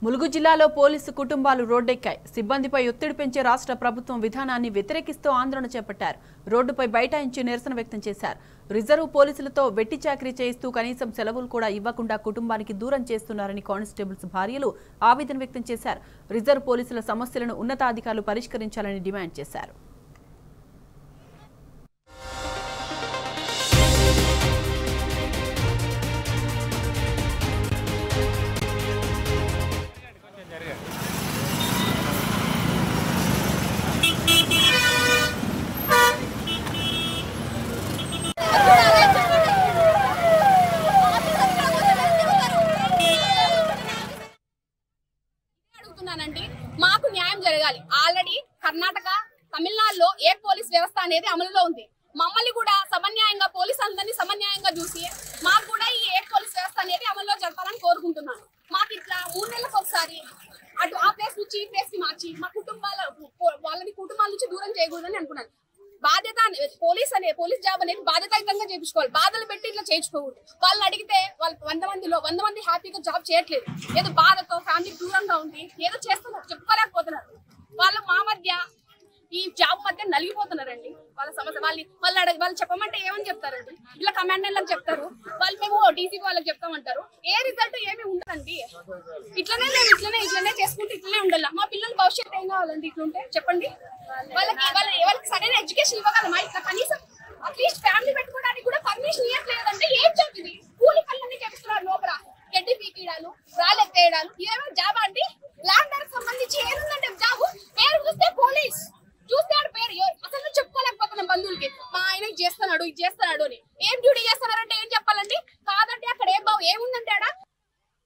ములుగు జిల్లాలో పోలీసు కుటుంబాలు రోడ్డెక్కాయి సిబ్బందిపై ఒత్తిడి పెంచే రాష్ట్ర ప్రభుత్వం విధానాన్ని వ్యతిరేకిస్తూ ఆందోళన చేపట్టారు రోడ్డుపై బైఠాయించి నిరసన వ్యక్తం చేశారు రిజర్వ్ పోలీసులతో వెట్టి చాకరీ చేయిస్తూ కనీసం సెలవులు కూడా ఇవ్వకుండా కుటుంబానికి దూరం చేస్తున్నారని కానిస్టేబుల్స్ భార్యలు ఆవేదన వ్యక్తం చేశారు రిజర్వ్ పోలీసుల సమస్యలను ఉన్నతాధికారులు పరిష్కరించాలని డిమాండ్ చేశారు అడుగుతున్నానండి మాకు న్యాయం జరగాలి ఆల్రెడీ కర్ణాటక తమిళనాడులో ఏ పోలీస్ వ్యవస్థ అనేది అమలులో ఉంది మమ్మల్ని కూడా సమన్యాయంగా పోలీస్ అందరినీ సమన్యాయంగా చూసి మాకు కూడా ఈ ఏ పోలీస్ వ్యవస్థ అనేది అమల్లో జరపాలని కోరుకుంటున్నాను మాకు ఇట్లా మూడు నెలలకు ఒకసారి అటు ఆ ప్లేస్ నుంచి ఈ ప్లేస్ కి మార్చి మా కుటుంబాల వాళ్ళని కుటుంబాల నుంచి దూరం చేయకూడదని అనుకున్నాను బాధ్యత అనే- పోలీస్ అనే పోలీస్ జాబ్ అనేది బాధ్యతాయుతంగా చేయించుకోవాలి బాధలు పెట్టి ఇట్లా చేయించుకోకూడదు వాళ్ళని అడిగితే వాళ్ళు వంద మందిలో వంద మంది హ్యాపీగా జాబ్ చేయట్లేదు ఏదో బాధతో ఫ్యామిలీ దూరంగా ఉండి ఏదో చేస్తున్నారు చెప్పుకోలేకపోతున్నారు వాళ్ళ మా మధ్య ఈ జాబ్ మధ్య నలిగిపోతున్నారండి వాళ్ళ సమస్య వాళ్ళని వాళ్ళు అడగ వాళ్ళు చెప్పమంటే ఏమని చెప్తారండి ఇలా కమాండర్లకు చెప్తారు వాళ్ళు మేము డీసీపీ వాళ్ళకి చెప్తామంటారు ఏ రిజల్ట్ ఏమి ఉండదండి ఇట్లనే మేము ఇట్లనే ఇట్లనే చేసుకుంటూ ఇట్లనే ఉండాలి మా పిల్లల భవిష్యత్తు ఏం కావాలండి ఇట్లుంటే చెప్పండి వాళ్ళకి వాళ్ళ వాళ్ళకి సరైన ఎడ్యుకేషన్ ఇవ్వగలమా ఇట్లా కనీసం అట్లీస్ట్ ఫ్యామిలీ పెట్టుకోవడానికి కూడా పర్మిషన్ ఇవ్వట్లేదంటే ఏం చెప్పింది కూలి పనులన్నీ చేపిస్తున్నారు లోపల గడ్డి పీకిడాలు రాళ్ళెత్తేయడాలు ఇదేమో జాబ్ అండి ల్యాండర్ సంబంధించి ఏముందంటే జాబ్ పేరు చూస్తే పోలీస్ చూస్తే ఆడ పేరు ఎవ- అసలు చెప్పుకోలేకపోతున్నాం బంధువులకి మా ఆయన ఇది చేస్తున్నాడు ఇది చేస్తున్నాడు అని ఏం డ్యూటీ చేస్తున్నారంటే ఏం చెప్పాలండి కాదంటే అక్కడ ఏం బావు ఏముందంటే ఆడ